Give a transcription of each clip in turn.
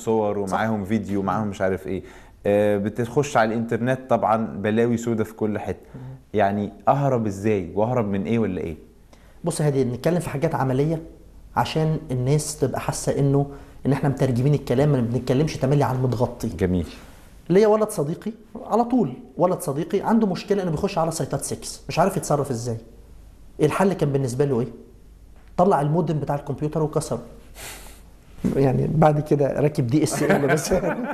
صور ومعاهم فيديو ومعاهم مش عارف ايه آه، بتخش على الانترنت طبعا بلاوي سودة في كل حته يعني اهرب ازاي واهرب من ايه ولا ايه بص يا هادي نتكلم في حاجات عمليه عشان الناس تبقى حاسه انه ان احنا مترجمين الكلام ما بنتكلمش تملي على المتغطي جميل ليا ولد صديقي على طول ولد صديقي عنده مشكله انه بيخش على سايتات 6 مش عارف يتصرف ازاي الحل كان بالنسبه له ايه طلع المودم بتاع الكمبيوتر وكسره يعني بعد كده راكب دي اس ال بس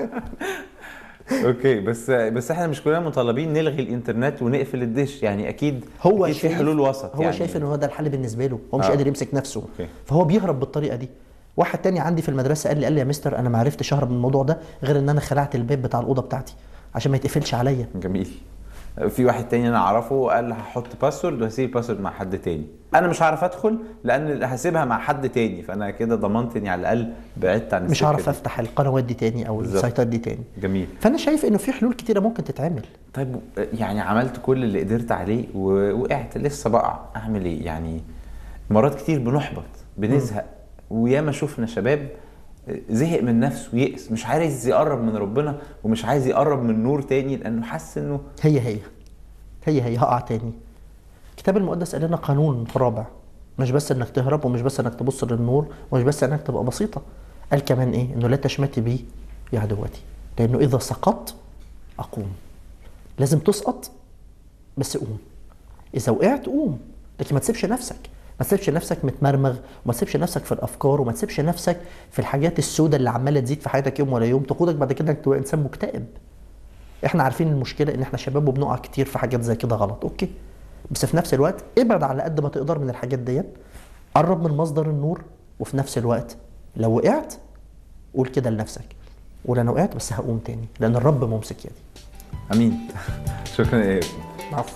اوكي بس بس احنا مش كلنا مطالبين نلغي الانترنت ونقفل الدش يعني اكيد هو أكيد في شايف حلول وسط هو يعني شايف ان هو ده الحل بالنسبه له هو مش آه. قادر يمسك نفسه أوكي. فهو بيهرب بالطريقه دي واحد تاني عندي في المدرسه قال لي قال لي يا مستر انا ما عرفتش اهرب من الموضوع ده غير ان انا خلعت الباب بتاع الاوضه بتاعتي عشان ما يتقفلش عليا جميل في واحد تاني انا اعرفه قال هحط باسورد وهسيب الباسورد مع حد تاني انا مش هعرف ادخل لان هسيبها مع حد تاني فانا كده ضمنت اني على الاقل بعدت عن مش السكة هعرف دي. افتح القنوات دي تاني او بالظبط. السايتات دي تاني جميل فانا شايف انه في حلول كتيره ممكن تتعمل طيب يعني عملت كل اللي قدرت عليه ووقعت لسه بقع اعمل ايه يعني مرات كتير بنحبط بنزهق وياما شفنا شباب زهق من نفسه ويأس مش عايز يقرب من ربنا ومش عايز يقرب من نور تاني لانه حاسس انه هي هي هي هي هقع تاني الكتاب المقدس قال لنا قانون رابع مش بس انك تهرب ومش بس انك تبص للنور ومش بس انك تبقى بسيطه قال كمان ايه انه لا تشمتي بي يا عدوتي لانه اذا سقطت اقوم لازم تسقط بس قوم اذا وقعت قوم لكن ما تسيبش نفسك ما تسيبش نفسك متمرمغ وما تسيبش نفسك في الافكار وما تسيبش نفسك في الحاجات السوداء اللي عماله تزيد في حياتك يوم ورا يوم تقودك بعد كده انك تبقى انسان مكتئب احنا عارفين المشكله ان احنا شباب وبنقع كتير في حاجات زي كده غلط اوكي بس في نفس الوقت ابعد على قد ما تقدر من الحاجات ديت قرب من مصدر النور وفي نفس الوقت لو وقعت قول كده لنفسك قول انا وقعت بس هقوم تاني لان الرب ممسك يدي امين شكرا يا إيهاب. عفوا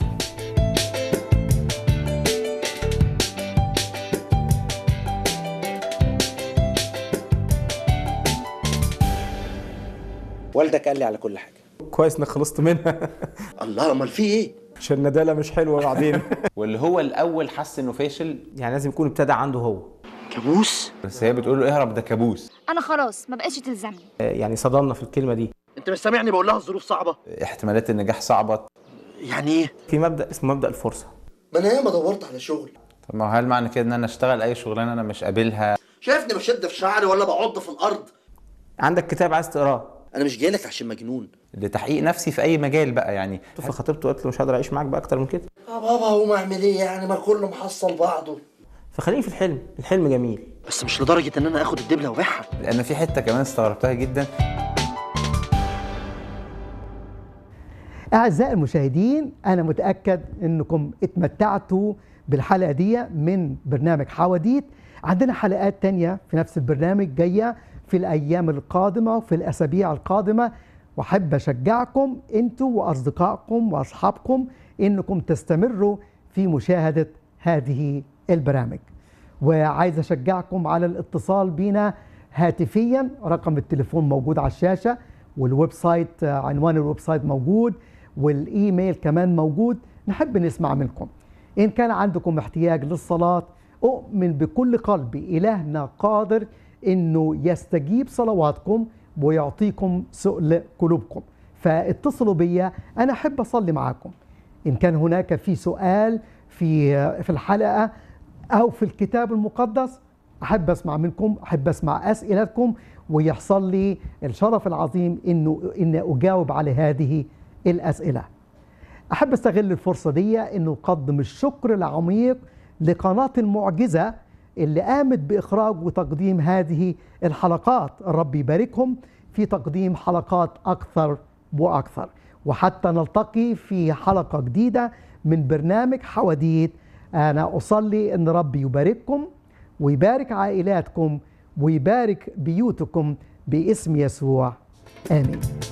والدك قال لي على كل حاجه كويس انك خلصت منها الله امال في ايه عشان الندالة مش حلوة بعدين واللي هو الاول حس انه فاشل يعني لازم يكون ابتدى عنده هو كابوس بس هي بتقول له اهرب ده كابوس انا خلاص ما بقتش تلزمني يعني صدمنا في الكلمة دي انت مش سامعني بقول لها الظروف صعبه احتمالات النجاح صعبه يعني ايه في مبدأ اسمه مبدأ الفرصة ما انا ياما دورت على شغل طب ما هو هل معنى كده ان انا اشتغل اي شغلانه انا مش قابلها شايفني بشد في شعري ولا بعض في الارض عندك كتاب عايز تقراه انا مش جايلك عشان مجنون لتحقيق نفسي في اي مجال بقى يعني فخطيبته قالت له مش هقدر اعيش معاك بقى اكتر من كده يا بابا هقوم اعمل ايه يعني ما كله محصل بعضه فخليني في الحلم الحلم جميل بس مش لدرجه ان انا اخد الدبله وابيعها لان في حته كمان استغربتها جدا أعزائي المشاهدين أنا متأكد أنكم اتمتعتوا بالحلقة دي من برنامج حواديت عندنا حلقات تانية في نفس البرنامج جاية في الأيام القادمة وفي الأسابيع القادمة وأحب أشجعكم أنتوا وأصدقائكم وأصحابكم أنكم تستمروا في مشاهدة هذه البرامج وعايز أشجعكم على الاتصال بنا هاتفيا رقم التليفون موجود على الشاشة والويب سايت آه، عنوان الويب سايت موجود والايميل كمان موجود نحب نسمع منكم ان كان عندكم احتياج للصلاه اؤمن بكل قلبي الهنا قادر انه يستجيب صلواتكم ويعطيكم سؤل قلوبكم فاتصلوا بيا انا احب اصلي معاكم ان كان هناك في سؤال في في الحلقه او في الكتاب المقدس احب اسمع منكم احب اسمع اسئلتكم ويحصل لي الشرف العظيم انه ان اجاوب على هذه الاسئله احب استغل الفرصه دي انه اقدم الشكر العميق لقناه المعجزه اللي قامت باخراج وتقديم هذه الحلقات الرب يباركهم في تقديم حلقات اكثر واكثر وحتى نلتقي في حلقه جديده من برنامج حواديت انا اصلي ان ربي يبارككم ويبارك عائلاتكم ويبارك بيوتكم باسم يسوع امين